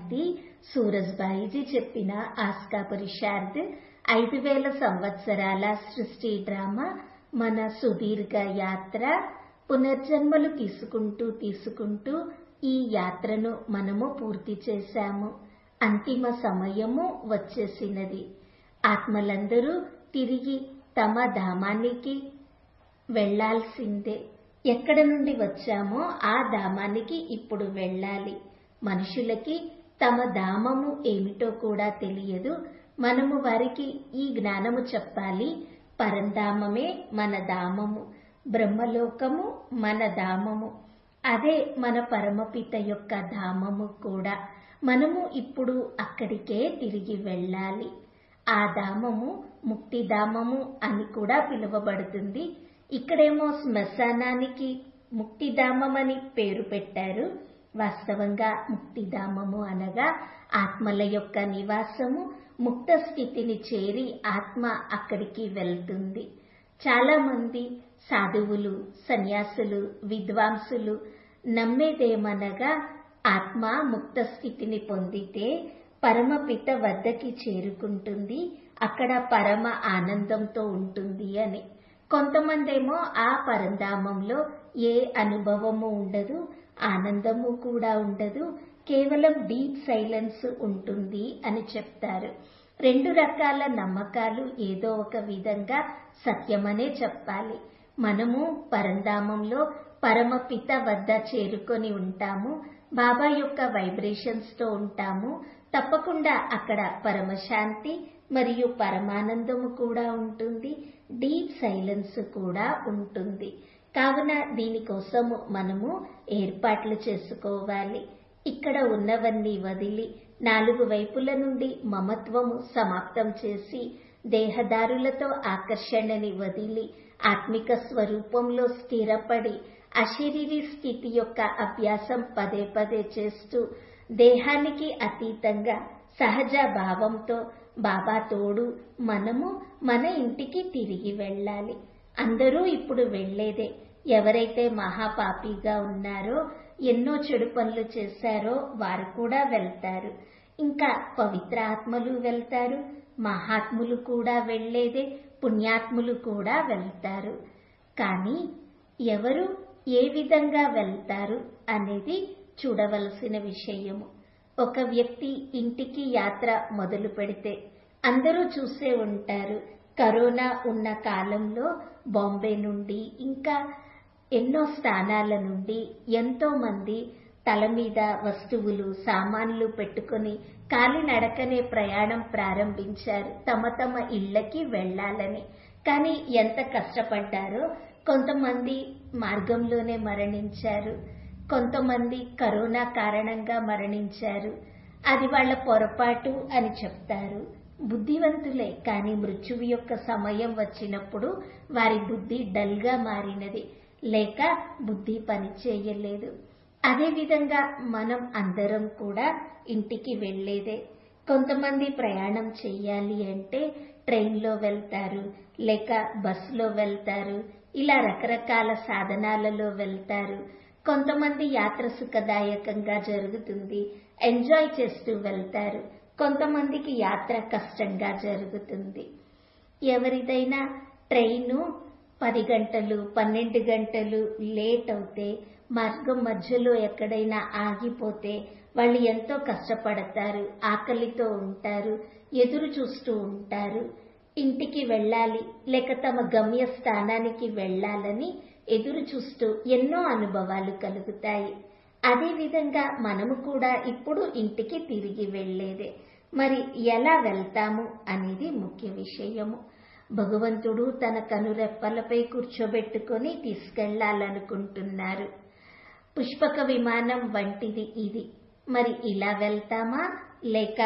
ఇది సూరజ్బాయిజీ చెప్పిన ఆస్కా పురుషార్థ్ ఐదు వేల సంవత్సరాల సృష్టి డ్రామా మన సుదీర్ఘ యాత్ర పునర్జన్మలు తీసుకుంటూ తీసుకుంటూ ఈ యాత్రను మనము పూర్తి చేశాము అంతిమ సమయము వచ్చేసినది ఆత్మలందరూ తిరిగి తమ ధామానికి వెళ్లాల్సిందే ఎక్కడ నుండి వచ్చామో ఆ ధామానికి ఇప్పుడు వెళ్ళాలి మనుషులకి తమ ధామము ఏమిటో కూడా తెలియదు మనము వారికి ఈ జ్ఞానము చెప్పాలి పరంధామమే మన ధామము బ్రహ్మలోకము మన ధామము అదే మన పరమపిత యొక్క ధామము కూడా మనము ఇప్పుడు అక్కడికే తిరిగి వెళ్ళాలి ఆ ధామము ముక్తిధామము అని కూడా పిలువబడుతుంది ఇక్కడేమో శ్మశానానికి ముక్తిధామం అని పేరు పెట్టారు వాస్తవంగా ముక్తిధామము అనగా ఆత్మల యొక్క నివాసము ముక్త స్థితిని చేరి ఆత్మ అక్కడికి వెళ్తుంది చాలా మంది సాధువులు సన్యాసులు విద్వాంసులు నమ్మేదేమనగా ఆత్మ ముక్త స్థితిని పొందితే పరమపిత వద్దకి చేరుకుంటుంది అక్కడ పరమ ఆనందంతో ఉంటుంది అని కొంతమందేమో ఆ పరంధామంలో ఏ అనుభవము ఉండదు ఆనందము కూడా ఉండదు కేవలం డీప్ సైలెన్స్ ఉంటుంది అని చెప్తారు రెండు రకాల నమ్మకాలు ఏదో ఒక విధంగా సత్యమనే చెప్పాలి మనము పరంధామంలో పరమపిత వద్ద చేరుకొని ఉంటాము బాబా యొక్క వైబ్రేషన్స్ తో ఉంటాము తప్పకుండా అక్కడ పరమశాంతి మరియు పరమానందము కూడా ఉంటుంది డీప్ సైలెన్స్ కూడా ఉంటుంది కావున దీనికోసము మనము ఏర్పాట్లు చేసుకోవాలి ఇక్కడ ఉన్నవన్నీ వదిలి నాలుగు వైపుల నుండి మమత్వము సమాప్తం చేసి దేహదారులతో ఆకర్షణని వదిలి ఆత్మిక స్వరూపంలో స్థిరపడి అశరీరి స్థితి యొక్క అభ్యాసం పదే పదే చేస్తూ దేహానికి అతీతంగా సహజ భావంతో బాబా తోడు మనము మన ఇంటికి తిరిగి వెళ్ళాలి అందరూ ఇప్పుడు వెళ్లేదే ఎవరైతే మహాపాపిగా ఉన్నారో ఎన్నో చెడు పనులు చేశారో వారు కూడా వెళ్తారు ఇంకా పవిత్ర ఆత్మలు వెళ్తారు మహాత్ములు కూడా వెళ్లేదే పుణ్యాత్ములు కూడా వెళ్తారు కానీ ఎవరు ఏ విధంగా వెళ్తారు అనేది చూడవలసిన విషయము ఒక వ్యక్తి ఇంటికి యాత్ర మొదలు పెడితే అందరూ చూసే ఉంటారు కరోనా ఉన్న కాలంలో బాంబే నుండి ఇంకా ఎన్నో స్థానాల నుండి ఎంతో మంది తల మీద వస్తువులు సామాన్లు పెట్టుకుని కాలినడకనే ప్రయాణం ప్రారంభించారు తమ తమ ఇళ్లకి వెళ్లాలని కానీ ఎంత కష్టపడ్డారో కొంతమంది మార్గంలోనే మరణించారు కొంతమంది కరోనా కారణంగా మరణించారు అది వాళ్ళ పొరపాటు అని చెప్తారు బుద్ధివంతులే కానీ మృత్యువు యొక్క సమయం వచ్చినప్పుడు వారి బుద్ధి డల్గా మారినది లేక బుద్ధి పని చేయలేదు అదేవిధంగా మనం అందరం కూడా ఇంటికి వెళ్లేదే కొంతమంది ప్రయాణం చెయ్యాలి అంటే ట్రైన్లో వెళ్తారు లేక బస్సులో వెళ్తారు ఇలా రకరకాల సాధనాలలో వెళ్తారు కొంతమంది యాత్ర సుఖదాయకంగా జరుగుతుంది ఎంజాయ్ చేస్తూ వెళ్తారు కొంతమందికి యాత్ర కష్టంగా జరుగుతుంది ఎవరిదైనా ట్రైను పది గంటలు పన్నెండు గంటలు లేట్ అవుతే మార్గం మధ్యలో ఎక్కడైనా ఆగిపోతే వాళ్ళు ఎంతో కష్టపడతారు ఆకలితో ఉంటారు ఎదురు చూస్తూ ఉంటారు ఇంటికి వెళ్ళాలి లేక తమ గమ్య స్థానానికి వెళ్ళాలని ఎదురు చూస్తూ ఎన్నో అనుభవాలు కలుగుతాయి అదేవిధంగా మనము కూడా ఇప్పుడు ఇంటికి తిరిగి వెళ్లేదే మరి ఎలా వెళ్తాము అనేది ముఖ్య విషయము భగవంతుడు తన కనురెప్పలపై కూర్చోబెట్టుకొని తీసుకెళ్లాలనుకుంటున్నారు పుష్పక విమానం వంటిది ఇది మరి ఇలా వెళ్తామా లేక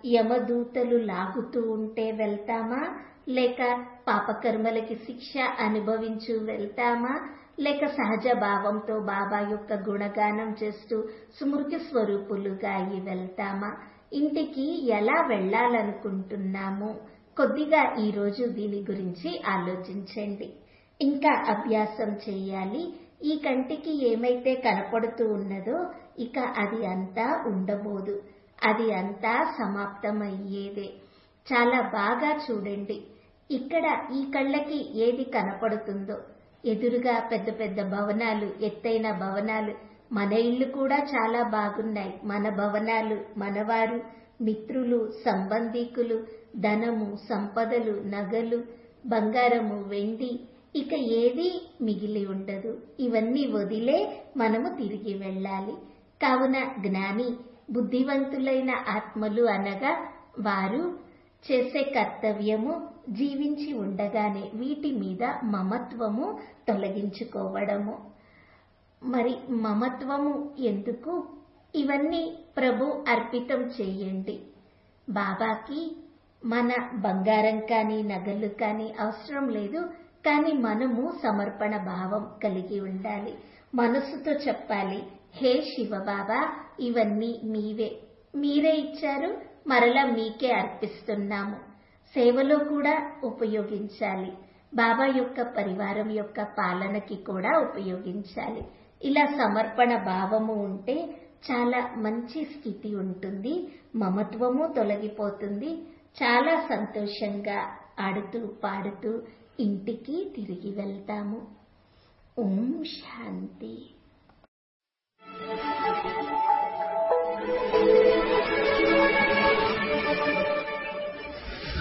యమదూతలు లాగుతూ ఉంటే వెళ్తామా లేక పాపకర్మలకి శిక్ష అనుభవించు వెళ్తామా లేక సహజ భావంతో బాబా యొక్క గుణగానం చేస్తూ స్మృతి స్వరూపులుగా అయి వెళ్తామా ఇంటికి ఎలా వెళ్ళాలనుకుంటున్నాము కొద్దిగా ఈరోజు దీని గురించి ఆలోచించండి ఇంకా అభ్యాసం చేయాలి ఈ కంటికి ఏమైతే కనపడుతూ ఉన్నదో ఇక అది అంతా ఉండబోదు అది అంతా సమాప్తమయ్యేదే చాలా బాగా చూడండి ఇక్కడ ఈ కళ్ళకి ఏది కనపడుతుందో ఎదురుగా పెద్ద పెద్ద భవనాలు ఎత్తైన భవనాలు మన ఇళ్ళు కూడా చాలా బాగున్నాయి మన భవనాలు మనవారు మిత్రులు సంబంధీకులు ధనము సంపదలు నగలు బంగారము వెండి ఇక ఏది మిగిలి ఉండదు ఇవన్నీ వదిలే మనము తిరిగి వెళ్ళాలి కావున జ్ఞాని బుద్ధివంతులైన ఆత్మలు అనగా వారు చేసే కర్తవ్యము జీవించి ఉండగానే వీటి మీద మమత్వము తొలగించుకోవడము మరి మమత్వము ఎందుకు ఇవన్నీ ప్రభు అర్పితం చేయండి బాబాకి మన బంగారం కానీ నగలు కానీ అవసరం లేదు కానీ మనము సమర్పణ భావం కలిగి ఉండాలి మనసుతో చెప్పాలి హే శివబాబా ఇవన్నీ మీవే మీరే ఇచ్చారు మరలా మీకే అర్పిస్తున్నాము సేవలో కూడా ఉపయోగించాలి బాబా యొక్క పరివారం యొక్క పాలనకి కూడా ఉపయోగించాలి ఇలా సమర్పణ భావము ఉంటే చాలా మంచి స్థితి ఉంటుంది మమత్వము తొలగిపోతుంది చాలా సంతోషంగా ఆడుతూ పాడుతూ ఇంటికి తిరిగి వెళ్తాము ఓం శాంతి Thank you.